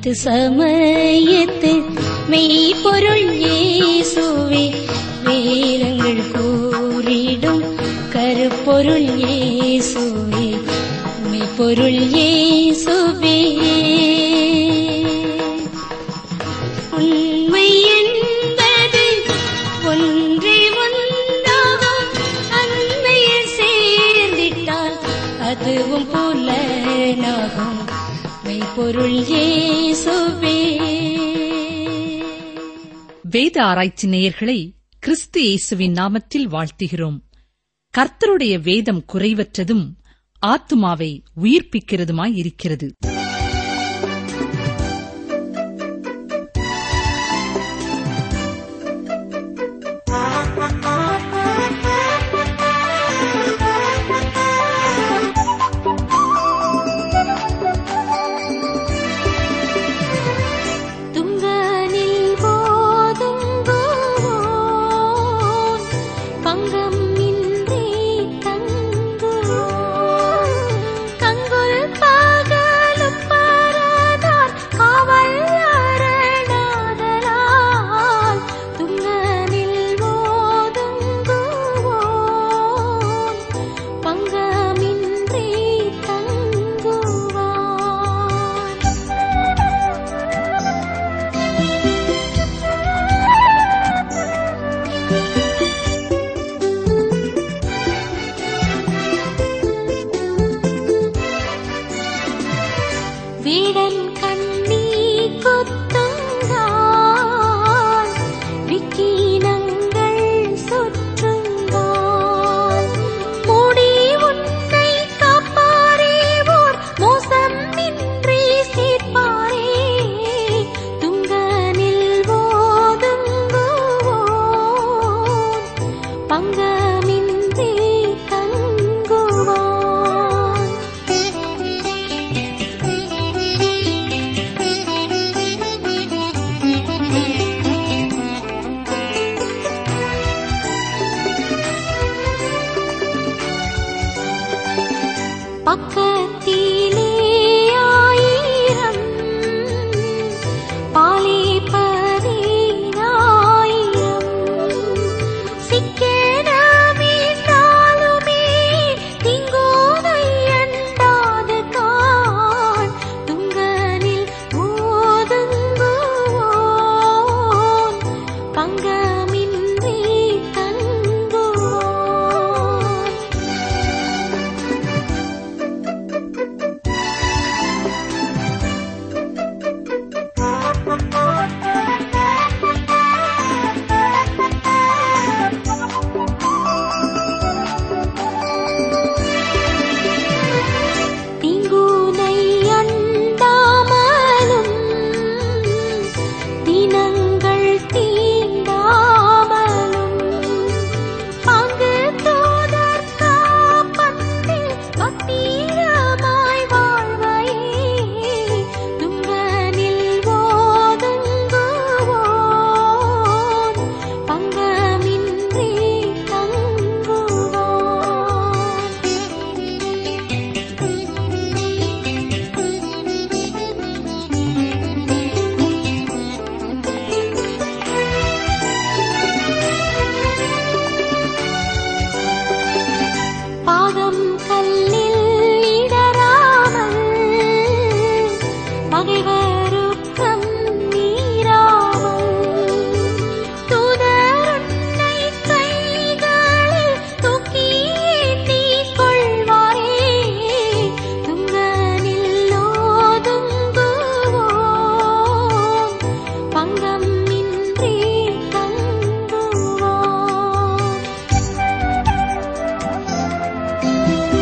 அனைத்து சமயத்து மெய்ப்பொருள் இயேசுவே வேதங்கள் கூறிடும் கருப்பொருள் இயேசுவே மெய்ப்பொருள் இயேசுவே உண்மை என்பது ஒன்றே ஒன்றாகும் அண்மையில் சேர்ந்திட்டால் அதுவும் புலனாகும் மெய்ப்பொருள் இயேசுவே வேத ஆராய்ச்சி நேயர்களை கிறிஸ்து இயேசுவின் நாமத்தில் வாழ்த்துகிறோம் கர்த்தருடைய வேதம் குறைவற்றதும் ஆத்துமாவை உயிர்ப்பிக்கிறதுமாயிருக்கிறது துங்கனில் போதுங்குவோன் பங்கம் இன்றி தங்குவோன் கங்குல் பகலும் பரதார் காவல் அரணாதலால் துங்கனில் போதுங்குவோன் பங்கமின்றி தங்குவான் வீடன் கண்ணி கொத்துங்கால் விக்கினங்கள் சுற்றுங்கால் மூடி உன்னை காப்பாரே ஓர் மோசமின்றி சீர்ப்பாரே துங்கனில் ஓதுங்குவோன் பங்கமின்றி தங்குவான் பக்கத்திலே ஆயிரம் பாலே பதினாயிரம் சிக்கனமிட்டாலுமே திங்கோதை அண்டாது கான் துங்கனில் ஓதுங்குவோன் பங்கமின்றி தங்குவோன் தீங்குனை அண்டாமலும் தினங்கள் தீண்டாமலும் பங்கு தோதற் காப்பத்தில் பத்திரமாய் வாழ்வையே துங்கனில் ஓதுங்குவோன் பங்கமின்றி தங்குவான் பாதம் கல்லில் இடராமல் பகைவருக்கம் மீறாமல் தூதருன்னை கைகளில் தூக்கி ஏந்திக் கொள்வாரே துங்கனில் ஓதுங்குவோன் பங்கம் இன்றி தங்குவான்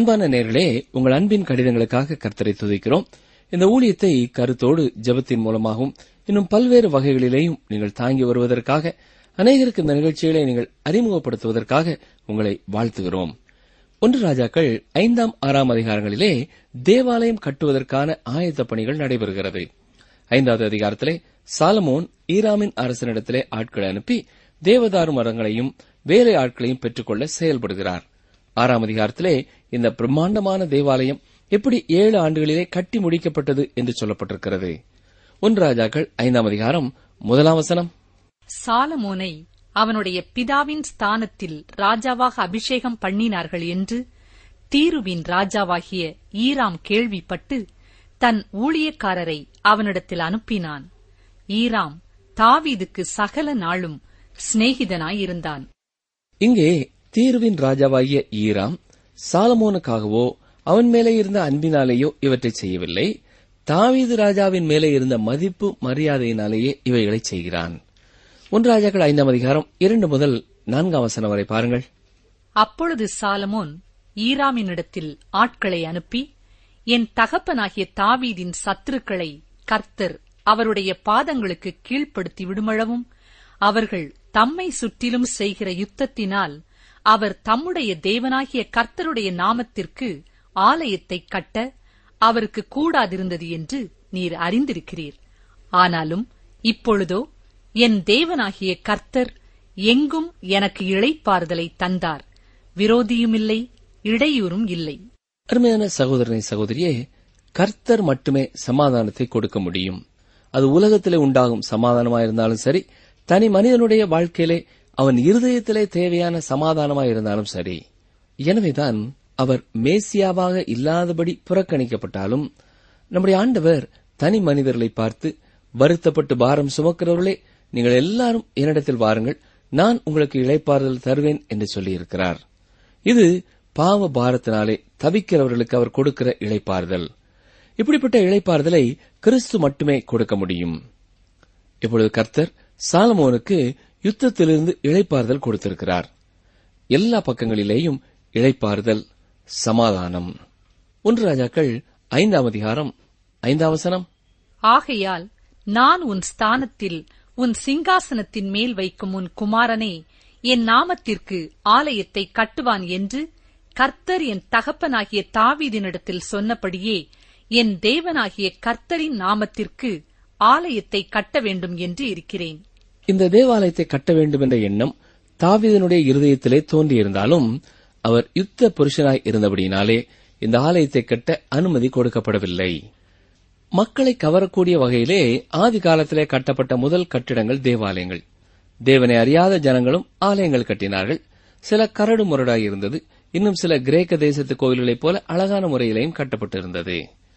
அன்பான நேர்களே உங்கள் அன்பின் கடிதங்களுக்காக கர்த்தரை துதிக்கிறோம் இந்த ஊழியத்தை கருத்தோடு ஜெபத்தின் மூலமாகவும் இன்னும் பல்வேறு வகைகளிலேயும் நீங்கள் தாங்கி வருவதற்காக அநேகருக்கு இந்த நிகழ்ச்சிகளை நீங்கள் அறிமுகப்படுத்துவதற்காக உங்களை வாழ்த்துகிறோம் ஒன்று ராஜாக்கள் ஐந்தாம் ஆறாம் அதிகாரங்களிலே தேவாலயம் கட்டுவதற்கான ஆயத்த பணிகள் நடைபெறுகிறது ஐந்தாவது அதிகாரத்திலே சாலமோன் ஈராமின் அரசனிடத்திலே ஆட்களை அனுப்பி தேவதாரு மரங்களையும் வேலை ஆட்களையும் பெற்றுக்கொள்ள செயல்படுகிறார் ஆறாம் அதிகாரத்திலே இந்த பிரம்மாண்டமான தேவாலயம் எப்படி ஏழு ஆண்டுகளிலே கட்டி முடிக்கப்பட்டது என்று சொல்லப்பட்டிருக்கிறது ஒன்று ராஜாக்கள் ஐந்தாம் அதிகாரம் முதலாம் வசனம் சாலமோனை அவனுடைய பிதாவின் ஸ்தானத்தில் ராஜாவாக அபிஷேகம் பண்ணினார்கள் என்று தீருவின் ராஜாவாகிய ஈராம் கேள்விப்பட்டு தன் ஊழியக்காரரை அவனிடத்தில் அனுப்பினான் ஈராம் தாவீதுக்கு சகல நாளும் சிநேகிதனாயிருந்தான் இங்கே தீர்வின் ராஜாவாகிய ஈராம் சாலமோனுக்காகவோ அவன் மேலே இருந்த அன்பினாலேயோ இவற்றை செய்யவில்லை தாவீது ராஜாவின் மேலே இருந்த மதிப்பு மரியாதையினாலேயே இவைகளை செய்கிறான் ஒன்று ராஜாக்கள் ஐந்தாம் அதிகாரம் இரண்டு முதல் நான்காம் வசனம் வரை பாருங்கள் அப்பொழுது சாலமோன் ஈராமினிடத்தில் ஆட்களை அனுப்பி என் தகப்பனாகிய தாவீதின் சத்துருக்களை கர்த்தர் அவருடைய பாதங்களுக்கு கீழ்ப்படுத்தி விடுமளவும் அவர்கள் தம்மை சுற்றிலும் செய்கிற யுத்தத்தினால் அவர் தம்முடைய தேவனாகிய கர்த்தருடைய நாமத்திற்கு ஆலயத்தைக் கட்ட அவருக்கு கூடாதிருந்தது என்று நீர் அறிந்திருக்கிறீர் ஆனாலும் இப்பொழுதோ என் தேவனாகிய கர்த்தர் எங்கும் எனக்கு இளைப்பாறுதலை தந்தார் விரோதியுமில்லை இடையூறும் இல்லை அருமையான சகோதரனை சகோதரியே கர்த்தர் மட்டுமே சமாதானத்தை கொடுக்க முடியும் அது உலகத்திலே உண்டாகும் சமாதானமாயிருந்தாலும் சரி தனி மனிதனுடைய வாழ்க்கையிலே அவன் இருதயத்திலே தேவையான சமாதானமாயிருந்தாலும் சரி எனவேதான் அவர் மேசியாவாக இல்லாதபடி புறக்கணிக்கப்பட்டாலும் நம்முடைய ஆண்டவர் தனி மனிதர்களை பார்த்து வருத்தப்பட்டு பாரம் சுமக்கிறவர்களே நீங்கள் எல்லாரும் என்னிடத்தில் வாருங்கள் நான் உங்களுக்கு இளைப்பாறுதல் தருவேன் என்று சொல்லியிருக்கிறார் இது பாவ பாரத்தினாலே தவிக்கிறவர்களுக்கு அவர் கொடுக்கிற இளைப்பாறுதல் இப்படிப்பட்ட இளைப்பாறுதலை கிறிஸ்து மட்டுமே கொடுக்க முடியும் இப்பொழுது கர்த்தர் சாலமோனுக்கு யுத்தத்திலிருந்து இளைப்பாறுதல் கொடுத்திருக்கிறார் எல்லா பக்கங்களிலேயும் இளைப்பாறுதல் சமாதானம் ஒன்று ராஜாக்கள் ஐந்தாம் அதிகாரம் ஐந்தாம் வசனம் ஆகையால் நான் உன் ஸ்தானத்தில் உன் சிங்காசனத்தின் மேல் வைக்கும் உன் குமாரனே என் நாமத்திற்கு ஆலயத்தை கட்டுவான் என்று கர்த்தர் என் தகப்பனாகிய தாவீதினிடத்தில் சொன்னபடியே என் தேவனாகிய கர்த்தரின் நாமத்திற்கு ஆலயத்தை கட்ட வேண்டும் என்று இருக்கிறேன் இந்த தேவாலயத்தை கட்ட வேண்டும் என்ற எண்ணம் தாவீதனுடைய இருதயத்திலே தோன்றியிருந்தாலும் அவர் யுத்த புருஷனாய் இருந்தபடியினாலே இந்த ஆலயத்தை கட்ட அனுமதி கொடுக்கப்படவில்லை மக்களை கவரக்கூடிய வகையிலே ஆதி காலத்திலே கட்டப்பட்ட முதல் கட்டிடங்கள் தேவாலயங்கள் தேவனை அறியாத ஜனங்களும் ஆலயங்கள் கட்டினார்கள் சில கரடு முரடாய் இருந்தது இன்னும் சில கிரேக்க தேசத்து கோவில்களைப் போல அழகான முறையிலேயும் கட்டப்பட்டிருந்தது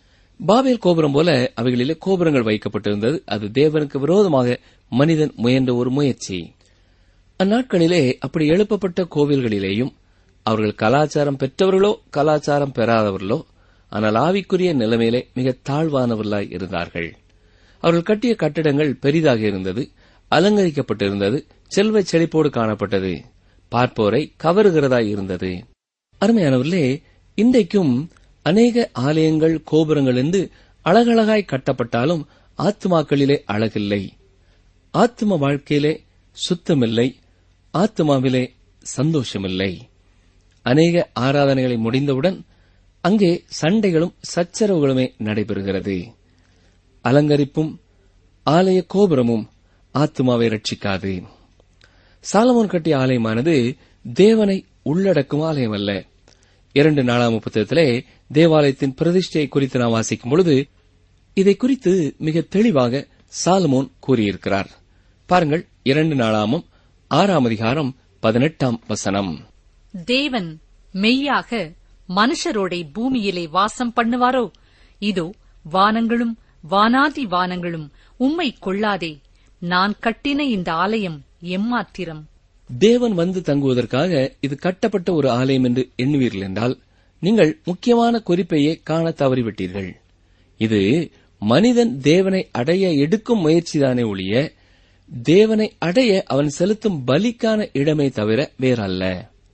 பாபேல் கோபுரம் போல அவைகளிலே கோபுரங்கள் வைக்கப்பட்டிருந்தது அது தேவனுக்கு விரோதமாக மனிதன் முயன்ற ஒரு முயற்சி அந்நாட்களிலே அப்படி எழுப்பப்பட்ட கோவில்களிலேயும் அவர்கள் கலாச்சாரம் பெற்றவர்களோ கலாச்சாரம் பெறாதவர்களோ ஆனால் ஆவிக்குரிய நிலைமையிலே மிக தாழ்வானவர்களாய் இருந்தார்கள் அவர்கள் கட்டிய கட்டிடங்கள் பெரிதாக இருந்தது அலங்கரிக்கப்பட்டிருந்தது செல்வச் செழிப்போடு காணப்பட்டது பார்ப்போரை கவருகிறதாய் இருந்தது அருமையானவர்களே இன்றைக்கும் அநேக ஆலயங்கள் கோபுரங்கள் என்று அழகழகாய் கட்டப்பட்டாலும் ஆத்மாக்களிலே அழகில்லை ஆத்ம வாழ்க்கையிலே சுத்தமில்லை ஆத்மாவிலே சந்தோஷமில்லை அநேக ஆராதனைகளை முடிந்தவுடன் அங்கே சண்டைகளும் சச்சரவுகளுமே நடைபெறுகிறது அலங்கரிப்பும் ஆலய கோபுரமும் ஆத்மாவை ரட்சிக்காது சாலமோன் கட்டிய ஆலயமானது தேவனை உள்ளடக்கும் ஆலயம் அல்ல இரண்டு நாளாம் புத்தகத்திலே தேவாலயத்தின் பிரதிஷ்டையை குறித்து நாம் வாசிக்கும் பொழுது இதை குறித்து மிக தெளிவாக சாலமோன் கூறியிருக்கிறார் பாருங்கள் இரண்டு நாளாமும் ஆறாம் அதிகாரம் பதினெட்டாம் வசனம் தேவன் மெய்யாக மனுஷரோடை பூமியிலே வாசம் பண்ணுவாரோ இதோ வானங்களும் வானாதி வானங்களும் உம்மை கொள்ளாதே நான் கட்டின இந்த ஆலயம் எம்மாத்திரம் தேவன் வந்து தங்குவதற்காக இது கட்டப்பட்ட ஒரு ஆலயம் என்று எண்ணுவீர்கள் என்றால் நீங்கள் முக்கியமான குறிப்பையே காண தவறிவிட்டீர்கள் இது மனிதன் தேவனை அடைய எடுக்கும் முயற்சிதானே ஒழிய தேவனை அடைய அவன் செலுத்தும் பலிக்கான இடமே தவிர வேறல்ல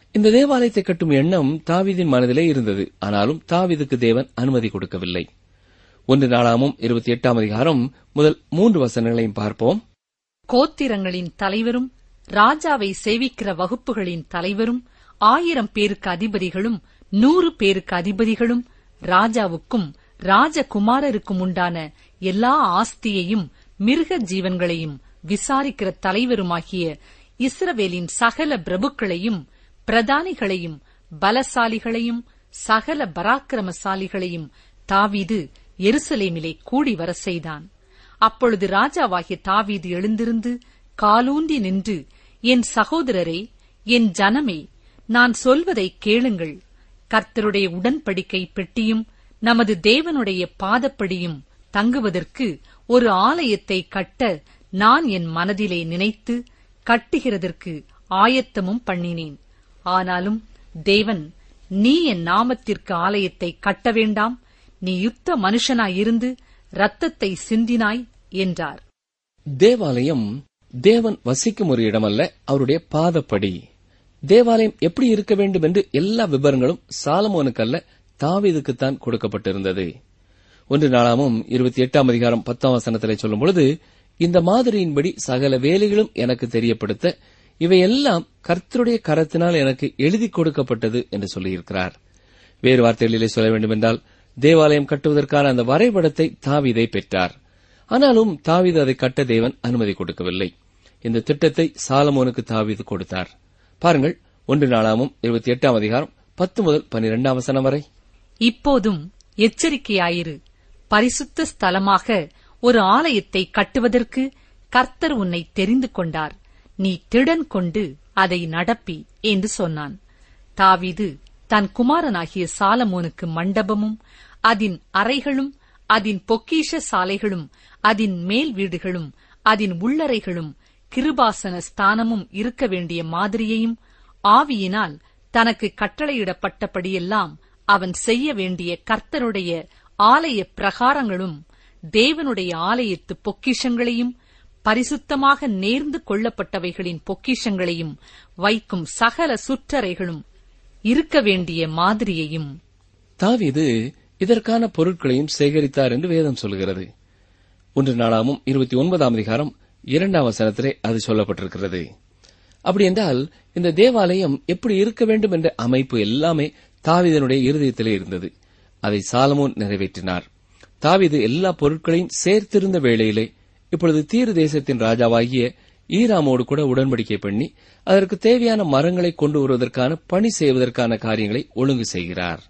இந்த தேவாலயத்தை கட்டும் எண்ணம் தாவீதின் மனதிலே இருந்தது ஆனாலும் தாவீதுக்கு தேவன் அனுமதி கொடுக்கவில்லை ஒன்று நாளாமும் இருபத்தி எட்டாம் அதிகாரம் முதல் மூன்று வசனங்களையும் பார்ப்போம் கோத்திரங்களின் தலைவரும் ராஜாவை சேவிக்கிற வகுப்புகளின் தலைவரும் ஆயிரம் பேருக்கு அதிபதிகளும் நூறு பேருக்கு அதிபதிகளும் ராஜாவுக்கும் ராஜகுமாரருக்கும் உண்டான எல்லா ஆஸ்தியையும் மிருக ஜீவன்களையும் விசாரிக்கிற தலைவருமாகிய இஸ்ரவேலின் சகல பிரபுக்களையும் பிரதானிகளையும் பலசாலிகளையும் சகல பராக்கிரமசாலிகளையும் தாவீது எருசலேமிலே கூடி வர செய்தான் அப்பொழுது ராஜாவாகிய தாவீது எழுந்திருந்து காலூன்றி நின்று என் சகோதரரே என் ஜனமே நான் சொல்வதை கேளுங்கள் கர்த்தருடைய உடன்படிக்கை பெட்டியும் நமது தேவனுடைய பாதப்படியும் தங்குவதற்கு ஒரு ஆலயத்தை கட்ட நான் என் மனதிலே நினைத்து கட்டுகிறதற்கு ஆயத்தமும் பண்ணினேன் ஆனாலும் தேவன் நீ என் நாமத்திற்கு ஆலயத்தை கட்ட வேண்டாம் நீ யுத்த மனுஷனாயிருந்து இரத்தத்தை சிந்தினாய் என்றார் தேவாலயம் தேவன் வசிக்கும் ஒரு இடமல்ல அவருடைய பாதப்படி தேவாலயம் எப்படி இருக்க வேண்டும் என்று எல்லா விவரங்களும் சாலமோனுக்கல்ல தாவீதுக்குத்தான் கொடுக்கப்பட்டிருந்தது ஒன்று நாளாமும் இருபத்தி எட்டாம் அதிகாரம் பத்தாம் வசனத்திலே சொல்லும் பொழுது இந்த மாதிரியின்படி சகல வேலைகளும் எனக்கு தெரியப்படுத்த இவையெல்லாம் கர்த்தருடைய கரத்தினால் எனக்கு எழுதி கொடுக்கப்பட்டது என்று சொல்லியிருக்கிறார் வேறு வார்த்தைகளிலே சொல்ல வேண்டுமென்றால் தேவாலயம் கட்டுவதற்கான அந்த வரைபடத்தை தாவீதை பெற்றார் ஆனாலும் தாவீது அதை கட்ட தேவன் அனுமதி கொடுக்கவில்லை இந்த திட்டத்தை சாலமோனுக்கு தாவீது கொடுத்தார் பாருங்கள் ஒன்று நாளாமும் இருபத்தி எட்டாம் அதிகாரம் பத்து முதல் பனிரெண்டாம் வசனம் வரை இப்போதும் எச்சரிக்கையாயிரு பரிசுத்த ஸ்தலமாக ஒரு ஆலயத்தை கட்டுவதற்கு கர்த்தர் உன்னை தெரிந்து கொண்டார் நீ திடன் கொண்டு அதை நடப்பி என்று சொன்னான் தாவீது தன் குமாரனாகிய சாலமோனுக்கு மண்டபமும் அதின் அறைகளும் அதின் பொக்கிஷ சாலைகளும் அதின் மேல் வீடுகளும் அதின் உள்ளறைகளும் கிருபாசன ஸ்தானமும் இருக்க வேண்டிய மாதிரியையும் ஆவியினால் தனக்கு கட்டளையிடப்பட்டபடியெல்லாம் அவன் செய்ய வேண்டிய கர்த்தருடைய ஆலய பிரகாரங்களும் தேவனுடைய ஆலயத்து பொக்கிஷங்களையும் பரிசுத்தமாக நேர்ந்து கொள்ளப்பட்டவைகளின் பொக்கிஷங்களையும் வைக்கும் சகல சுற்றறைகளும் இருக்க வேண்டிய மாதிரியையும் தாவீது இதற்கான பொருட்களையும் சேகரித்தார் என்று வேதம் சொல்கிறது ஒன்று நாளாமும் இருபத்தி ஒன்பதாம் அதிகாரம் இரண்டாம் வசனத்திலே அது சொல்லப்பட்டிருக்கிறது அப்படி என்றால் இந்த தேவாலயம் எப்படி இருக்க வேண்டும் என்ற அமைப்பு எல்லாமே தாவீதனுடைய இருதயத்திலே இருந்தது அதை சாலமோன் நிறைவேற்றினார் தாவீது எல்லா பொருட்களையும் சேர்த்திருந்த வேளையிலே இப்பொழுது தீரு தேசத்தின் ராஜாவாகிய ஈராமோடு கூட உடன்படிக்கை பண்ணி அதற்கு தேவையான மரங்களை கொண்டு வருவதற்கான பணி செய்வதற்கான காரியங்களை ஒழுங்கு செய்கிறார்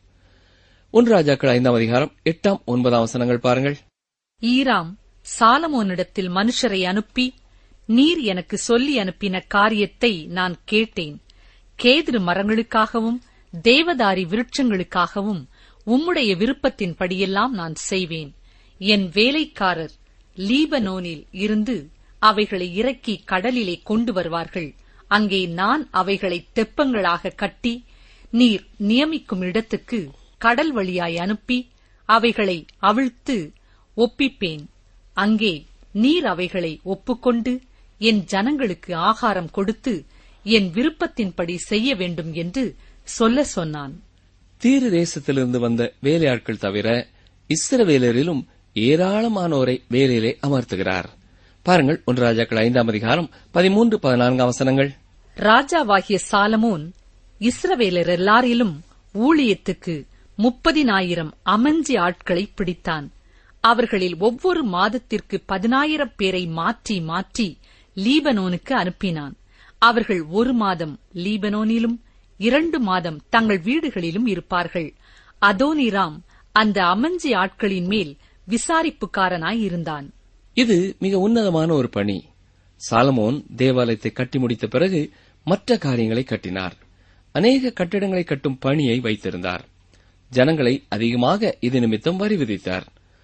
ஒன்று ராஜாக்கள் ஐந்தாம் அதிகாரம் எட்டாம் ஒன்பதாம் வசனங்கள் பாருங்கள் ஈராம் சாலமோனிடத்தில் மனுஷரை அனுப்பி நீர் எனக்கு சொல்லி அனுப்பின காரியத்தை நான் கேட்டேன் கேதுரு மரங்களுக்காகவும் தேவதாரி விருட்சங்களுக்காகவும் உம்முடைய விருப்பத்தின்படியெல்லாம் நான் செய்வேன் என் வேலைக்காரர் லீபனோனில் இருந்து அவைகளை இறக்கி கடலிலே கொண்டு வருவார்கள் அங்கே நான் அவைகளை தெப்பங்களாக கட்டி நீர் நியமிக்கும் இடத்துக்கு கடல் வழியாய் அனுப்பி அவைகளை அவிழ்த்து ஒப்பிப்பேன் அங்கே நீர் அவைகளை ஒப்புக்கொண்டு என் ஜனங்களுக்கு ஆகாரம் கொடுத்து என் விருப்பத்தின்படி செய்ய வேண்டும் என்று சொல்ல சொன்னான் தீரு தேசத்திலிருந்து வந்த வேலையாட்கள் தவிர இஸ்ரவேலரிலும் ஏராளமானோரை வேலையிலே அமர்த்துகிறார் பாருங்கள் ஒன்று ராஜாக்கள் ஐந்தாம் அதிகாரம் பதிமூன்று பதினான்காம் வசனங்கள் ராஜாவாகிய சாலமோன் இஸ்ரவேலர் எல்லாரிலும் ஊழியத்துக்கு முப்பதினாயிரம் அமஞ்சி ஆட்களை பிடித்தான் அவர்களில் ஒவ்வொரு மாதத்திற்கு பதினாயிரம் பேரை மாற்றி மாற்றி லீபனோனுக்கு அனுப்பினான் அவர்கள் ஒரு மாதம் லீபனோனிலும் இரண்டு மாதம் தங்கள் வீடுகளிலும் இருப்பார்கள் அதோனிராம் அந்த அமஞ்சி ஆட்களின் மேல் விசாரிப்புக்காரனாய் இருந்தான் இது மிக உன்னதமான ஒரு பணி சாலமோன் தேவாலயத்தை கட்டி முடித்த பிறகு மற்ற காரியங்களை கட்டினார் அநேக கட்டிடங்களை கட்டும் பணியை வைத்திருந்தார் ஜனங்களை அதிகமாக இது நிமித்தம் வரி விதித்தார்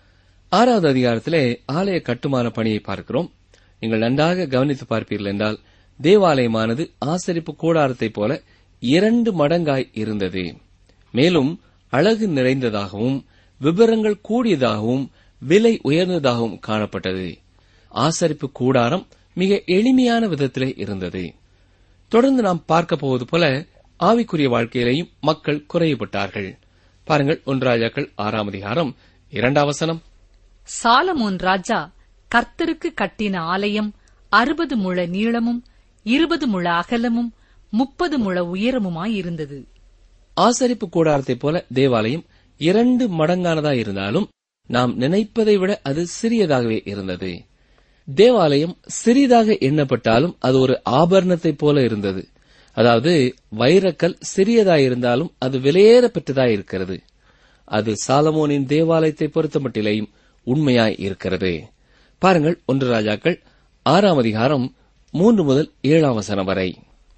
ஆறாவது அதிகாரத்திலே ஆலய கட்டுமான பணியை பார்க்கிறோம் நீங்கள் நன்றாக கவனித்து பார்ப்பீர்கள் என்றால் தேவாலயமானது ஆசரிப்பு கூடாரத்தைப் போல இரண்டு மடங்காய் இருந்தது மேலும் அழகு நிறைந்ததாகவும் விவரங்கள் கூடியதாகவும் விலை உயர்ந்ததாகவும் காணப்பட்டது ஆசரிப்பு கூடாரம் மிக எளிமையான விதத்திலே இருந்தது தொடர்ந்து நாம் பார்க்க போவது போல ஆவிக்குரிய வாழ்க்கையிலேயும் மக்கள் குறைவுபட்டார்கள் பாருங்கள் ஒன்று ராஜாக்கள் ஆறாம் அதிகாரம் இரண்டாம் வசனம் சாலமோன் ராஜா கர்த்தருக்கு கட்டின ஆலயம் அறுபது முழ நீளமும் இருபது முழ அகலமும் முப்பது முழ உயரமுமாயிருந்தது ஆசரிப்பு கூடாரத்தைப் போல தேவாலயம் இரண்டு மடங்கானதா இருந்தாலும் நாம் நினைப்பதை விட அது சிறியதாகவே இருந்தது தேவாலயம் சிறிதாக எண்ணப்பட்டாலும் அது ஒரு ஆபரணத்தைப் போல இருந்தது அதாவது வைரக்கல் சிறியதாயிருந்தாலும் அது விலையேற பெற்றதாய் இருக்கிறது அது சாலமோனின் தேவாலயத்தை பொறுத்தமட்டிலேயும் உண்மையாய் இருக்கிறது பாருங்கள் ஒன்று ராஜாக்கள் ஆறாம் அதிகாரம் மூன்று முதல் ஏழாம் வசனம் வரை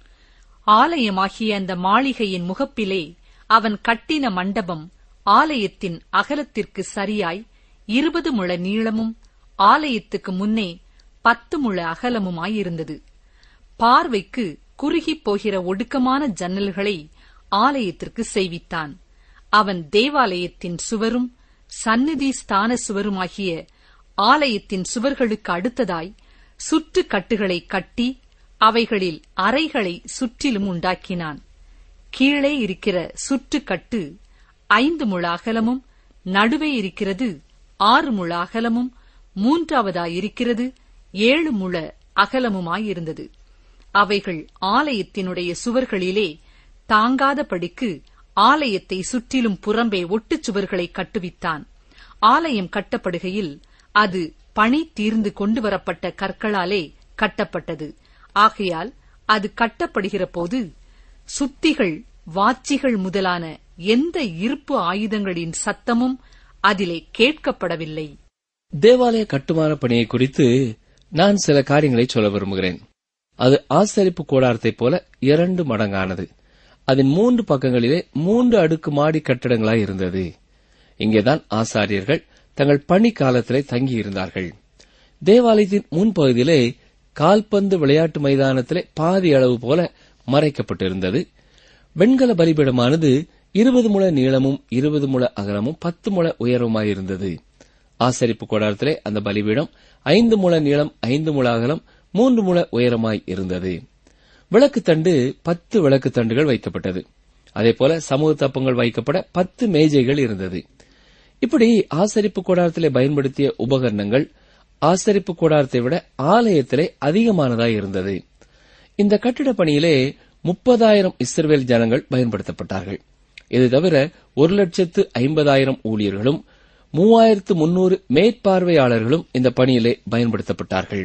ஆலயமாகிய அந்த மாளிகையின் முகப்பிலே அவன் கட்டின மண்டபம் ஆலயத்தின் அகலத்திற்கு சரியாய் இருபது முழ நீளமும் ஆலயத்துக்கு முன்னே பத்து முழ அகலமுமாயிருந்தது பார்வைக்கு குறுகிப் போகிற ஒடுக்கமான ஜன்னல்களை ஆலயத்திற்கு செய்வித்தான் அவன் தேவாலயத்தின் சுவரும் சந்நிதி ஸ்தான சுவருமாகிய ஆலயத்தின் சுவர்களுக்கு அடுத்ததாய் சுற்று கட்டுகளை கட்டி அவைகளில் அறைகளை சுற்றிலும் உண்டாக்கினான் கீழே இருக்கிற சுற்றுக்கட்டு ஐந்து முழ அகலமும் நடுவே இருக்கிறது ஆறு முழ அகலமும் மூன்றாவதாயிருக்கிறது ஏழு முழ அகலமுமாயிருந்தது அவைகள் ஆலயத்தினுடைய சுவர்களிலே தாங்காதபடிக்கு ஆலயத்தை சுற்றிலும் புறம்பே ஒட்டுச் சுவர்களை கட்டுவித்தான் ஆலயம் கட்டப்படுகையில் அது பணி தீர்ந்து கொண்டு வரப்பட்ட கற்களாலே கட்டப்பட்டது ஆகையால் அது கட்டப்படுகிற போது சுத்திகள் வாச்சிகள் முதலான எந்த இருப்பு ஆயுதங்களின் சத்தமும் அதிலே கேட்கப்படவில்லை தேவாலய கட்டுமான பணியை குறித்து நான் சில காரியங்களை சொல்ல விரும்புகிறேன் அது ஆசரிப்பு கூடாரத்தைப் போல இரண்டு மடங்கானது அதன் மூன்று பக்கங்களிலே மூன்று அடுக்கு மாடி கட்டடங்களாய் இருந்தது இங்கேதான் ஆசாரியர்கள் தங்கள் பணி காலத்திலே தங்கியிருந்தார்கள் தேவாலயத்தின் முன்பகுதியிலே கால்பந்து விளையாட்டு மைதானத்திலே பாதி அளவு போல மறைக்கப்பட்டிருந்தது வெண்கல பலிபீடமானது இருபது முழ நீளமும் இருபது முழ அகலமும் பத்து முழ உயரமாயிருந்தது ஆசரிப்பு கூடாரத்திலே அந்த பலிபீடம் ஐந்து முழ நீளம் ஐந்து முழ அகலம் மூன்று முழ உயரமாய் இருந்தது விளக்கு தண்டு பத்து விளக்கு தண்டுகள் வைக்கப்பட்டது அதேபோல சமூக தப்பங்கள் வைக்கப்பட பத்து மேஜைகள் இருந்தது இப்படி ஆசரிப்பு கூடாரத்திலே பயன்படுத்திய உபகரணங்கள் ஆசரிப்பு கூடாரத்தை விட ஆலயத்திலே அதிகமானதாய் இருந்தது இந்த கட்டிடப் பணியிலே முப்பதாயிரம் இஸ்ரவேல் ஜனங்கள் பயன்படுத்தப்பட்டார்கள் இது தவிர ஒரு லட்சத்து ஐம்பதாயிரம் ஊழியர்களும் மூவாயிரத்து முன்னூறு மேற்பார்வையாளர்களும் இந்த பணியிலே பயன்படுத்தப்பட்டார்கள்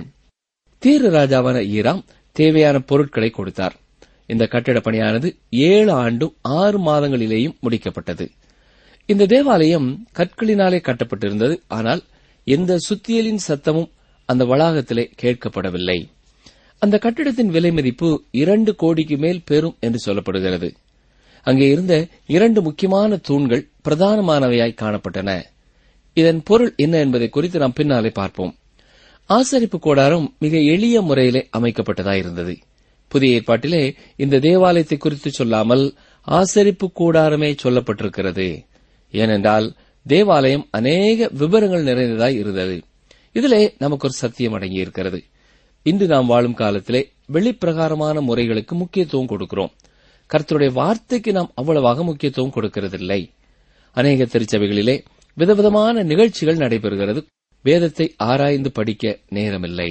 தீர ராஜாவான ஈராம் தேவையான பொருட்களை கொடுத்தார் இந்த கட்டிடப் பணியானது ஏழு ஆண்டும் ஆறு மாதங்களிலேயும் முடிக்கப்பட்டது இந்த தேவாலயம் கற்களினாலே கட்டப்பட்டிருந்தது ஆனால் எந்த சுத்தியலின் சத்தமும் அந்த வளாகத்திலே கேட்கப்படவில்லை அந்த கட்டிடத்தின் விலை மதிப்பு இரண்டு கோடிக்கு மேல் பெறும் என்று சொல்லப்படுகிறது அங்கே இருந்த இரண்டு முக்கியமான தூண்கள் பிரதானமானவையாய் காணப்பட்டன இதன் பொருள் என்ன என்பதை குறித்து நாம் பின்னாலே பார்ப்போம் ஆசரிப்பு கூடாரம் மிக எளிய முறையிலே அமைக்கப்பட்டதாயிருந்தது புதிய ஏற்பாட்டிலே இந்த தேவாலயத்தை குறித்து சொல்லாமல் ஆசரிப்பு கூடாரமே சொல்லப்பட்டிருக்கிறது ஏனென்றால் தேவாலயம் அநேக விவரங்கள் நிறைந்ததாய் இருந்தது இதிலே நமக்கு ஒரு சத்தியம் அடங்கியிருக்கிறது இன்று நாம் வாழும் காலத்திலே வெளிப்பிரகாரமான முறைகளுக்கு முக்கியத்துவம் கொடுக்கிறோம் கர்த்தருடைய வார்த்தைக்கு நாம் அவ்வளவாக முக்கியத்துவம் கொடுக்கிறதில்லை அநேக திருச்சபைகளிலே விதவிதமான நிகழ்ச்சிகள் நடைபெறுகிறது வேதத்தை ஆராய்ந்து படிக்க நேரமில்லை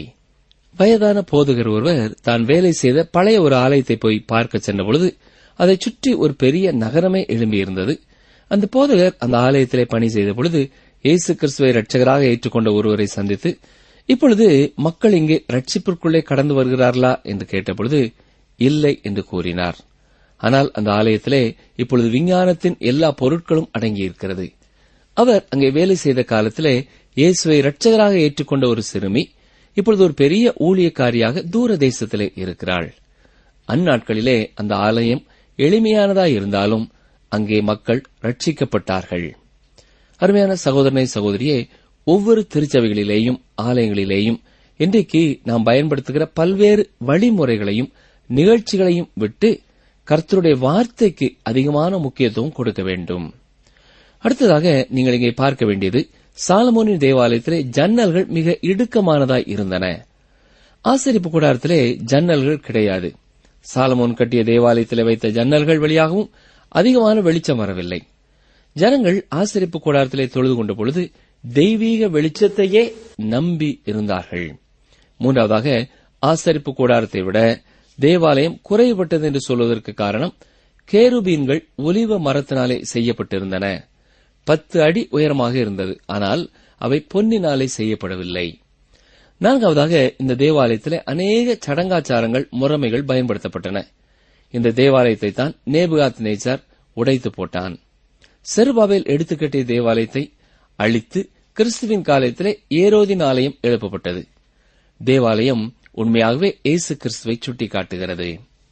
வயதான போதகர் ஒருவர் தான் வேலை செய்த பழைய ஒரு ஆலயத்தை போய் பார்க்க சென்றபொழுது அதைச் சுற்றி ஒரு பெரிய நகரமே எழும்பியிருந்தது அந்த போதகர் அந்த ஆலயத்திலே பணி செய்த பொழுது இயேசு கிறிஸ்துவை ரட்சகராக ஏற்றுக்கொண்ட ஒருவரை சந்தித்து இப்பொழுது மக்கள் இங்கே ரட்சிப்பிற்குள்ளே கடந்து வருகிறார்களா என்று கேட்டபொழுது இல்லை என்று கூறினார் ஆனால் அந்த ஆலயத்திலே இப்பொழுது விஞ்ஞானத்தின் எல்லா பொருட்களும் அடங்கியிருக்கிறது அவர் அங்கே வேலை செய்த காலத்திலே இயேசுவை ரட்சகராக ஏற்றுக்கொண்ட ஒரு சிறுமி இப்பொழுது ஒரு பெரிய ஊழியக்காரியாக தூர தேசத்திலே இருக்கிறாள் அந்நாட்களிலே அந்த ஆலயம் எளிமையானதாய் இருந்தாலும் அங்கே மக்கள் ரட்சிக்கப்பட்டார்கள் அருமையான சகோதரனை சகோதரியே ஒவ்வொரு திருச்சபைகளிலேயும் ஆலயங்களிலேயும் இன்றைக்கு நாம் பயன்படுத்துகிற பல்வேறு வழிமுறைகளையும் நிகழ்ச்சிகளையும் விட்டு கர்த்தருடைய வார்த்தைக்கு அதிகமான முக்கியத்துவம் கொடுக்க வேண்டும் அடுத்ததாக நீங்கள் இங்கே பார்க்க வேண்டியது சாலமோனின் தேவாலயத்திலே ஜன்னல்கள் மிக இடுக்கமானதாய் இருந்தன ஆசரிப்பு கூடாரத்திலே ஜன்னல்கள் கிடையாது சாலமோன் கட்டிய தேவாலயத்தில் வைத்த ஜன்னல்கள் வழியாகவும் அதிகமான வெளிச்சம் வரவில்லை ஜனங்கள் ஆசிரிப்பு கூடாரத்திலே தொழுது கொண்ட பொழுது தெய்வீக வெளிச்சத்தையே நம்பி இருந்தார்கள் மூன்றாவதாக ஆசரிப்பு கூடாரத்தை விட தேவாலயம் குறைவுபட்டது என்று சொல்வதற்கு காரணம் கேருபீன்கள் ஒலிவ மரத்தினாலே செய்யப்பட்டிருந்தன பத்து அடி உயரமாக இருந்தது ஆனால் அவை பொன்னினாலே செய்யப்படவில்லை நான்காவதாக இந்த தேவாலயத்திலே அநேக சடங்காச்சாரங்கள் முறைமைகள் பயன்படுத்தப்பட்டன இந்த தேவாலயத்தை தான் நேபுகாத் நேச்சார் உடைத்து போட்டான் செருபாபேல் எடுத்துக்கட்டிய தேவாலயத்தை அழித்து கிறிஸ்துவின் காலத்திலே ஏரோதின் ஆலயம் எழுப்பப்பட்டது தேவாலயம் உண்மையாகவே இயேசு கிறிஸ்துவை சுட்டிக்காட்டுகிறது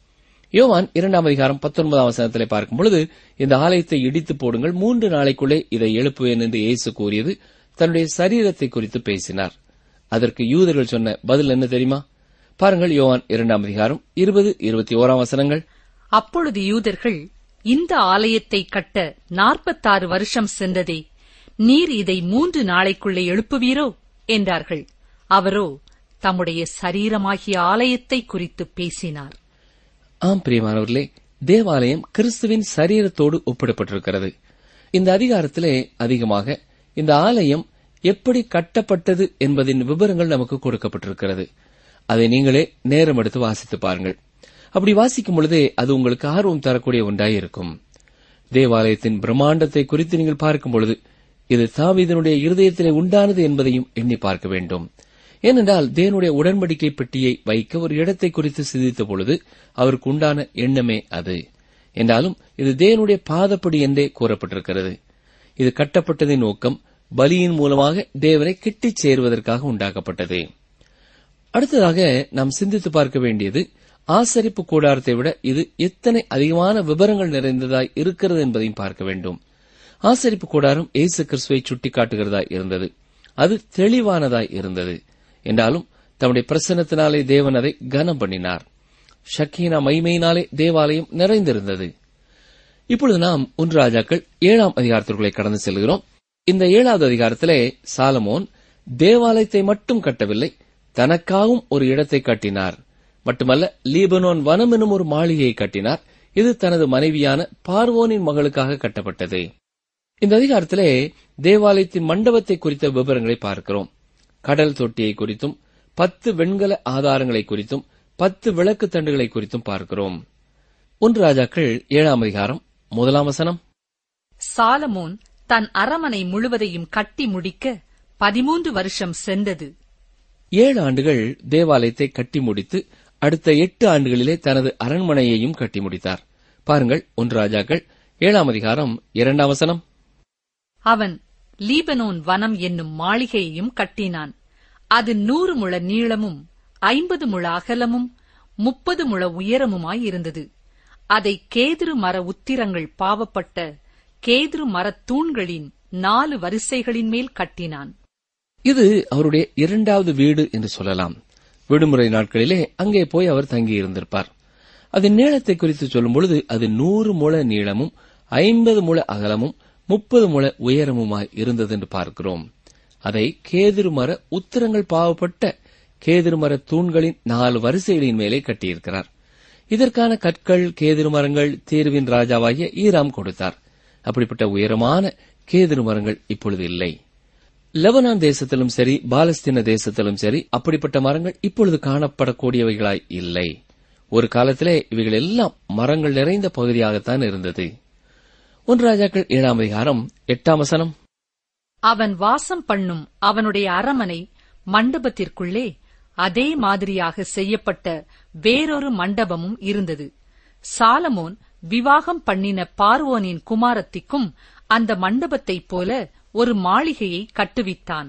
யோவான் இரண்டாம் அதிகாரம் பத்தொன்பதாம் வசனத்திலே பார்க்கும் பொழுது இந்த ஆலயத்தை இடித்து போடுங்கள் மூன்று நாளைக்குள்ளே இதை எழுப்புவேன் என்று இயேசு கூறியது தன்னுடைய சரீரத்தை குறித்து பேசினார் அதற்கு யூதர்கள் சொன்ன பதில் என்ன தெரியுமா பாருங்கள் யோவான் இரண்டாம் அதிகாரம் இருபது இருபத்தி ஓராம் வசனங்கள் அப்பொழுது யூதர்கள் இந்த ஆலயத்தை கட்ட நாற்பத்தாறு வருஷம் சென்றதே நீர் இதை மூன்று நாளைக்குள்ளே எழுப்புவீரோ என்றார்கள் அவரோ தம்முடைய சரீரமாகிய ஆலயத்தை குறித்து பேசினார் ஆம் பிரியமானவர்களே தேவாலயம் கிறிஸ்துவின் சரீரத்தோடு ஒப்பிடப்பட்டிருக்கிறது இந்த அதிகாரத்திலே அதிகமாக இந்த ஆலயம் எப்படி கட்டப்பட்டது என்பதின் விவரங்கள் நமக்கு கொடுக்கப்பட்டிருக்கிறது அதை நீங்களே நேரம் எடுத்து வாசித்து பாருங்கள் அப்படி வாசிக்கும் பொழுதே அது உங்களுக்கு ஆர்வம் தரக்கூடிய ஒன்றாய் இருக்கும் தேவாலயத்தின் பிரம்மாண்டத்தை குறித்து நீங்கள் பார்க்கும் பொழுது இது தாவீதனுடைய இருதயத்திலே உண்டானது என்பதையும் எண்ணி பார்க்க வேண்டும் ஏனென்றால் தேவனுடைய உடன்படிக்கை பெட்டியை வைக்க ஒரு இடத்தை குறித்து சிந்தித்த பொழுது அவருக்கு உண்டான எண்ணமே அது என்றாலும் இது தேவனுடைய பாதப்படி என்றே கூறப்பட்டிருக்கிறது இது கட்டப்பட்டதின் நோக்கம் பலியின் மூலமாக தேவனை கிட்டிச் சேருவதற்காக உண்டாக்கப்பட்டது அடுத்ததாக நாம் சிந்தித்து பார்க்க வேண்டியது ஆசரிப்பு கூடாரத்தை விட இது எத்தனை அதிகமான விவரங்கள் நிறைந்ததாய் இருக்கிறது என்பதையும் பார்க்க வேண்டும் ஆசரிப்பு கூடாரம் இயேசு கிறிஸ்துவை சுட்டிக்காட்டுகிறதாய் இருந்தது அது தெளிவானதாய் இருந்தது என்றாலும் தம்முடைய பிரசன்னத்தினாலே தேவன் அதை கனம் பண்ணினார் ஷக்கீனா மைமையினாலே தேவாலயம் நிறைந்திருந்தது இப்பொழுது நாம் ஒன்று ராஜாக்கள் ஏழாம் அதிகாரத்திற்குள்ளே கடந்து செல்கிறோம் இந்த ஏழாவது அதிகாரத்திலே சாலமோன் தேவாலயத்தை மட்டும் கட்டவில்லை தனக்காகவும் ஒரு இடத்தை கட்டினார் மட்டுமல்ல லீபனோன் வனம் எனும் ஒரு மாளிகையை கட்டினார் இது தனது மனைவியான பார்வோனின் மகளுக்காக கட்டப்பட்டது இந்த அதிகாரத்திலே தேவாலயத்தின் மண்டபத்தை குறித்த விவரங்களை பார்க்கிறோம் கடல் தொட்டியை குறித்தும் பத்து வெண்கல ஆதாரங்களை குறித்தும் பத்து விளக்கு தண்டுகளை குறித்தும் பார்க்கிறோம் ஒன்று ராஜாக்கள் ஏழாம் அதிகாரம் முதலாம் வசனம் சாலமோன் தன் அரமனை முழுவதையும் கட்டி முடிக்க பதிமூன்று வருஷம் சென்றது ஏழு ஆண்டுகள் தேவாலயத்தை கட்டி முடித்து அடுத்த எட்டு ஆண்டுகளிலே தனது அரண்மனையையும் கட்டி முடித்தார் பாருங்கள் ஒன்று ராஜாக்கள் ஏழாம் அதிகாரம் இரண்டாம் வசனம் அவன் லீபனோன் வனம் என்னும் மாளிகையையும் கட்டினான் அது நூறு முழ நீளமும் ஐம்பது முழ அகலமும் முப்பது முழ உயரமுமாயிருந்தது அதை கேதுரு மர உத்திரங்கள் பாவப்பட்ட கேதுரு மரத் தூண்களின் நாலு வரிசைகளின் மேல் கட்டினான் இது அவருடைய இரண்டாவது வீடு என்று சொல்லலாம் விடுமுறை நாட்களிலே அங்கே போய் அவர் தங்கியிருந்திருப்பார் அதன் நீளத்தை குறித்து சொல்லும் பொழுது அது நூறு முழ நீளமும் ஐம்பது முழ அகலமும் முப்பது முழ உயரமுமாய் இருந்தது என்று பார்க்கிறோம் அதை கேதிரு மர உத்திரங்கள் பாவப்பட்ட கேதிரு மர தூண்களின் நாலு வரிசைகளின் மேலே கட்டியிருக்கிறார் இதற்கான கற்கள் கேதிரு மரங்கள் தீர்வின் ராஜாவாகிய ஈராம் கொடுத்தார் அப்படிப்பட்ட உயரமான கேதிரு மரங்கள் இப்பொழுது இல்லை லெபனான் தேசத்திலும் சரி பாலஸ்தீன தேசத்திலும் சரி அப்படிப்பட்ட மரங்கள் இப்பொழுது காணப்படக்கூடியவைகளாய் இல்லை ஒரு காலத்திலே இவைகள் எல்லாம் மரங்கள் நிறைந்த பகுதியாகத்தான் இருந்தது ஒன்று ராஜாக்கள் ஏழாம் அதிகாரம் எட்டாம் வசனம் அவன் வாசம் பண்ணும் அவனுடைய அரமனை மண்டபத்திற்குள்ளே அதே மாதிரியாக செய்யப்பட்ட வேறொரு மண்டபமும் இருந்தது சாலமோன் விவாகம் பண்ணின பார்வோனின் குமாரத்திக்கும் அந்த மண்டபத்தைப் போல ஒரு மாளிகையை கட்டுவித்தான்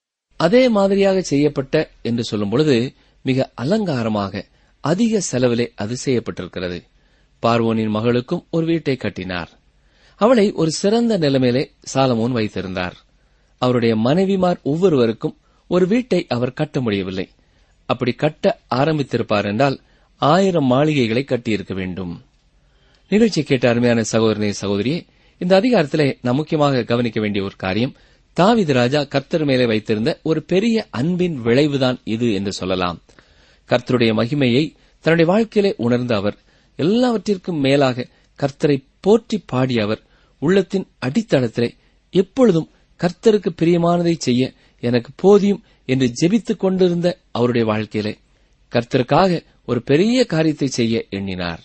அதே மாதிரியாக செய்யப்பட்ட என்று சொல்லும் பொழுது மிக அலங்காரமாக அதிக செலவிலே அது செய்யப்பட்டிருக்கிறது பார்வோனின் மகளுக்கும் ஒரு வீட்டை கட்டினார் அவளை ஒரு சிறந்த நிலைமையிலே சாலமோன் வைத்திருந்தார் அவருடைய மனைவிமார் ஒவ்வொருவருக்கும் ஒரு வீட்டை அவர் கட்ட முடியவில்லை அப்படி கட்ட ஆரம்பித்திருப்பார் என்றால் ஆயிரம் மாளிகைகளை கட்டியிருக்க வேண்டும் நிகழ்ச்சி கேட்ட அருமையான சகோதரனே சகோதரியே இந்த அதிகாரத்திலே நாம் முக்கியமாக கவனிக்க வேண்டிய ஒரு காரியம் தாவிது ராஜா கர்த்தர் மேலே வைத்திருந்த ஒரு பெரிய அன்பின் விளைவுதான் இது என்று சொல்லலாம் கர்த்தருடைய மகிமையை தன்னுடைய வாழ்க்கையிலே உணர்ந்த அவர் எல்லாவற்றிற்கும் மேலாக கர்த்தரை போற்றி பாடிய அவர் உள்ளத்தின் அடித்தளத்திலே எப்பொழுதும் கர்த்தருக்கு பிரியமானதை செய்ய எனக்கு போதியும் என்று ஜெபித்துக் கொண்டிருந்த அவருடைய வாழ்க்கையிலே கர்த்தருக்காக ஒரு பெரிய காரியத்தை செய்ய எண்ணினார்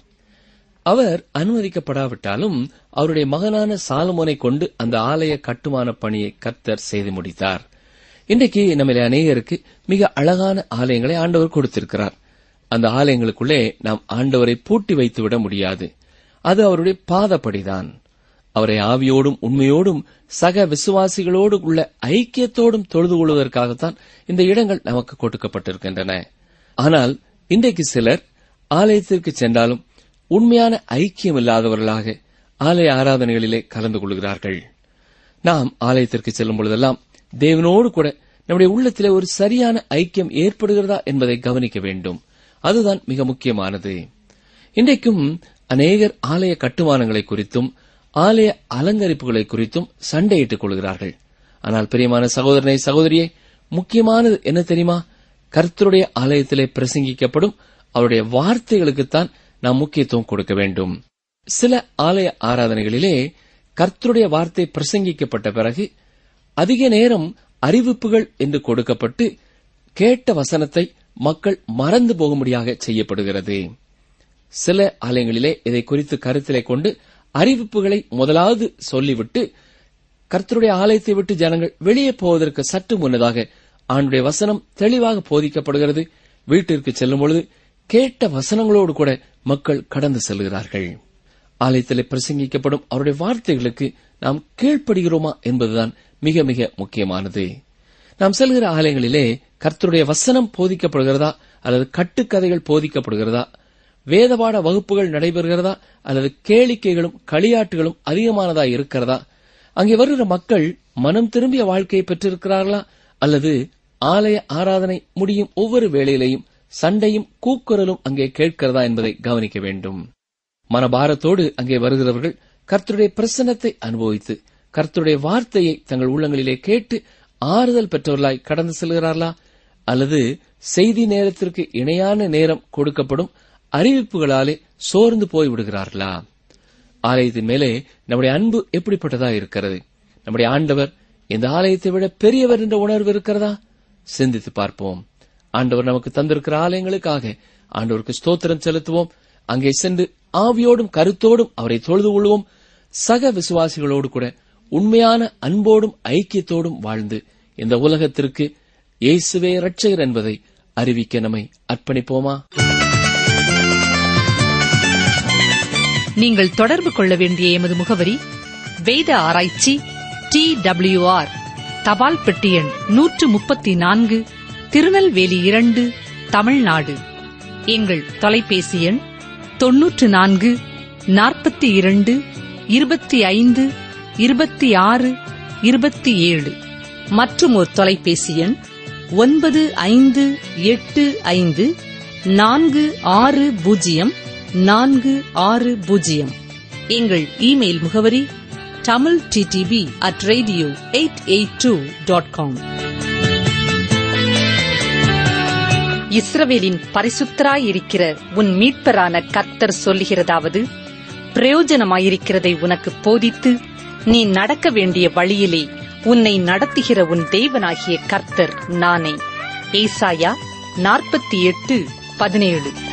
அவர் அனுமதிக்கப்படாவிட்டாலும் அவருடைய மகனான சாலமோனை கொண்டு அந்த ஆலய கட்டுமான பணியை கர்த்தர் செய்து முடித்தார் இன்றைக்கு நம்மிலே அநேகருக்கு மிக அழகான ஆலயங்களை ஆண்டவர் கொடுத்திருக்கிறார் அந்த ஆலயங்களுக்குள்ளே நாம் ஆண்டவரை பூட்டி வைத்து விட முடியாது அது அவருடைய பாதப்படிதான் அவரை ஆவியோடும் உண்மையோடும் சக விசுவாசிகளோடு உள்ள ஐக்கியத்தோடும் தொழுது கொள்வதற்காகத்தான் இந்த இடங்கள் நமக்கு கொடுக்கப்பட்டிருக்கின்றன ஆனால் இன்றைக்கு சிலர் ஆலயத்திற்கு சென்றாலும் உண்மையான ஐக்கியம் இல்லாதவர்களாக ஆலய ஆராதனைகளிலே கலந்து கொள்கிறார்கள் நாம் ஆலயத்திற்கு செல்லும் பொழுதெல்லாம் தேவனோடு கூட நம்முடைய உள்ளத்திலே ஒரு சரியான ஐக்கியம் ஏற்படுகிறதா என்பதை கவனிக்க வேண்டும் அதுதான் மிக முக்கியமானது இன்றைக்கும் அநேகர் ஆலய கட்டுமானங்களை குறித்தும் ஆலய அலங்கரிப்புகளை குறித்தும் சண்டையிட்டுக் கொள்கிறார்கள் ஆனால் பிரியமான சகோதரனை சகோதரியே முக்கியமானது என்ன தெரியுமா கர்த்தருடைய ஆலயத்திலே பிரசங்கிக்கப்படும் அவருடைய வார்த்தைகளுக்குத்தான் நாம் முக்கியத்துவம் கொடுக்க வேண்டும் சில ஆலய ஆராதனைகளிலே கர்த்தருடைய வார்த்தை பிரசங்கிக்கப்பட்ட பிறகு அதிக நேரம் அறிவிப்புகள் என்று கொடுக்கப்பட்டு கேட்ட வசனத்தை மக்கள் மறந்து போகும்படியாக செய்யப்படுகிறது சில ஆலயங்களிலே இதை குறித்து கருத்திலே கொண்டு அறிவிப்புகளை முதலாவது சொல்லிவிட்டு கர்த்தருடைய ஆலயத்தை விட்டு ஜனங்கள் வெளியே போவதற்கு சற்று முன்னதாக ஆண்டுடைய வசனம் தெளிவாக போதிக்கப்படுகிறது வீட்டிற்கு செல்லும் பொழுது கேட்ட வசனங்களோடு கூட மக்கள் கடந்து செல்கிறார்கள் ஆலயத்திலே பிரசங்கிக்கப்படும் அவருடைய வார்த்தைகளுக்கு நாம் கீழ்ப்படுகிறோமா என்பதுதான் மிக மிக முக்கியமானது நாம் செல்கிற ஆலயங்களிலே கர்த்தருடைய வசனம் போதிக்கப்படுகிறதா அல்லது கட்டுக்கதைகள் போதிக்கப்படுகிறதா வேதபாட வகுப்புகள் நடைபெறுகிறதா அல்லது கேளிக்கைகளும் களியாட்டுகளும் அதிகமானதா இருக்கிறதா அங்கே வருகிற மக்கள் மனம் திரும்பிய வாழ்க்கையை பெற்றிருக்கிறார்களா அல்லது ஆலய ஆராதனை முடியும் ஒவ்வொரு வேளையிலையும் சண்டையும் கூக்குரலும் அங்கே கேட்கிறதா என்பதை கவனிக்க வேண்டும் மனபாரத்தோடு அங்கே வருகிறவர்கள் கர்த்தருடைய பிரசன்னத்தை அனுபவித்து கர்த்தருடைய வார்த்தையை தங்கள் உள்ளங்களிலே கேட்டு ஆறுதல் பெற்றவர்களாய் கடந்து செல்கிறார்களா அல்லது செய்தி நேரத்திற்கு இணையான நேரம் கொடுக்கப்படும் அறிவிப்புகளாலே சோர்ந்து போய் விடுகிறார்களா ஆலயத்தின் மேலே நம்முடைய அன்பு எப்படிப்பட்டதா இருக்கிறது நம்முடைய ஆண்டவர் இந்த ஆலயத்தை விட பெரியவர் என்ற உணர்வு இருக்கிறதா சிந்தித்து பார்ப்போம் ஆண்டவர் நமக்கு தந்திருக்கிற ஆலயங்களுக்காக ஆண்டவருக்கு ஸ்தோத்திரம் செலுத்துவோம் அங்கே சென்று ஆவியோடும் கருத்தோடும் அவரை தொழுது கொள்வோம் சக விசுவாசிகளோடு கூட உண்மையான அன்போடும் ஐக்கியத்தோடும் வாழ்ந்து இந்த உலகத்திற்கு இயேசுவே இரட்சகர் என்பதை அறிவிக்க நம்மை அர்ப்பணிப்போமா நீங்கள் தொடர்பு கொள்ள வேண்டிய எமது முகவரி வேத ஆராய்ச்சி டி ஆர் தபால் பெட்டி எண் நூற்று முப்பத்தி நான்கு திருநெல்வேலி இரண்டு தமிழ்நாடு எங்கள் தொலைபேசி எண் தொன்னூற்று நான்கு நாற்பத்தி இரண்டு இருபத்தி ஐந்து இருபத்தி ஆறு இருபத்தி ஏழு மற்றும் ஒரு தொலைபேசி எண் ஒன்பது ஐந்து எட்டு ஐந்து நான்கு ஆறு பூஜ்ஜியம் நான்கு ஆறு பூஜ்ஜியம் எங்கள் இமெயில் முகவரி Tamil DTP at radio eight eight two dot com இஸ்ரவேலின் பரிசுத்தராயிருக்கிற உன் மீட்பரான கர்த்தர் சொல்லுகிறதாவது பிரயோஜனமாயிருக்கிறதை உனக்கு போதித்து நீ நடக்க வேண்டிய வழியிலே உன்னை நடத்துகிற உன் தேவனாகிய கர்த்தர் நானே ஏசாயா நாற்பத்தி எட்டு பதினேழு